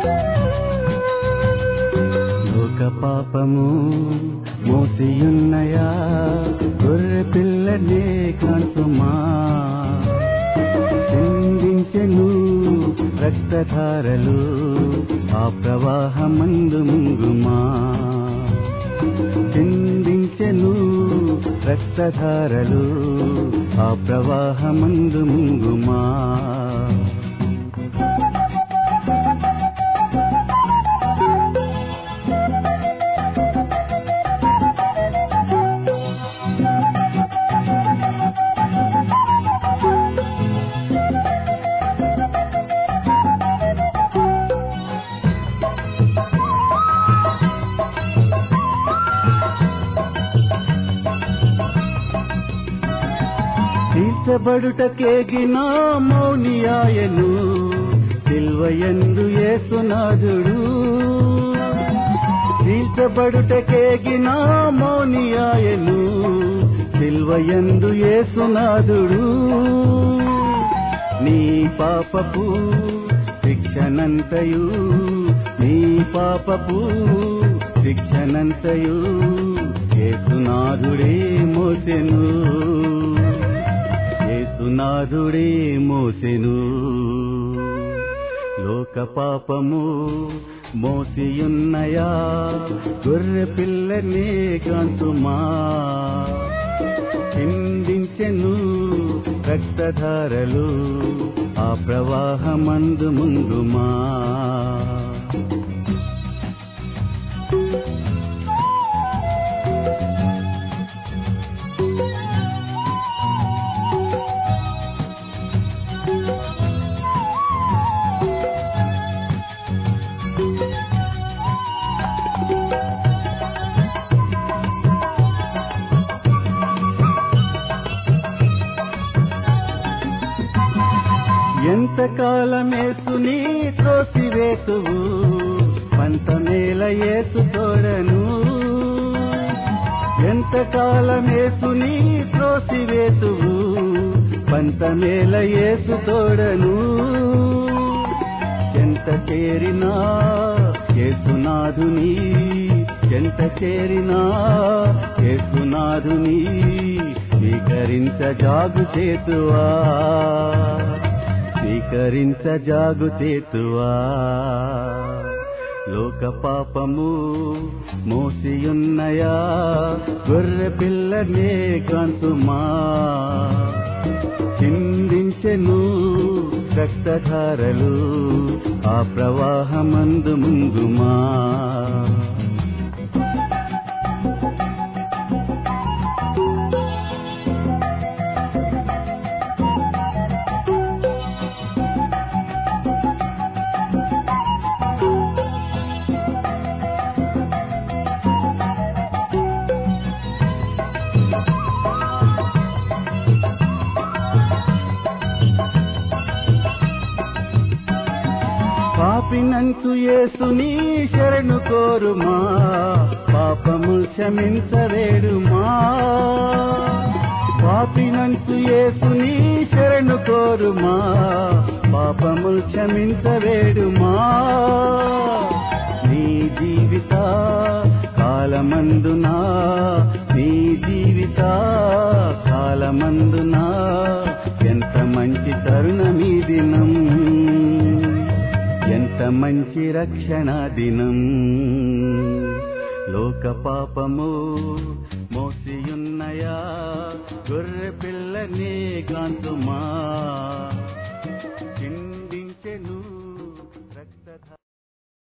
లోక పాపము మోసియున్నయా గొర్రె పిల్లనే కాంతుమా చిందించెను రక్తధారలు ఆ ప్రవాహమందు ముంగుమా చిందించెను రక్తధారలు ఆ ప్రవాహమందు ముంగుమా తీర్చబడుటకేగిన మౌనియాయను సిల్వయందు యేసునాథుడు తీర్చబడుటకేగిన మౌనియాయను సిల్వయందు యేసునాథుడు నీ పాపపు శిక్షనంతయు నీ పాపపు శిక్షనంతయు యేసునాథుడే మోసెను యేసునాథుడే మోసెను లోక పాపము మోసియున్నయా గొర్రె పిల్లనే కాంతుమా చిందించెను రక్తధారలు ఆ ప్రవాహమందు ముందుమా ఎంతకాలమేసుని త్రోసివేతువు పంతమేల ఏసు తోడను ఎంతకాలమేసుని త్రోసివేతువు పంతమేల ఏసు తోడను ఎంత చేరినా యేసునాథుని ఎంత చేరినా యేసునాథుని స్వీకరించ జాగు చేతువా స్వీకరించ జాగు చేతువా లోక పాపము మోసియున్నయా గొర్రె పిల్లనే కాంతుమా చిందించెను రక్తధారలు ఆ ప్రవాహమందు ముందుమా పాపినంచు యేసుని శరణు కోరుమా పాపము క్షమించవేడుమా పాపినంచు యేసుని శరణు కోరుమా పాపము క్షమించవేడుమా నీ జీవిత కాలమందునా నీ జీవిత కాలమందునా ఎంత మంచి తరుణమీ దినం ఎంత మంచి రక్షణ దినం లోక పాపము మోసియున్నయా గొర్రె పిల్లనే కాంతుమా చిన్న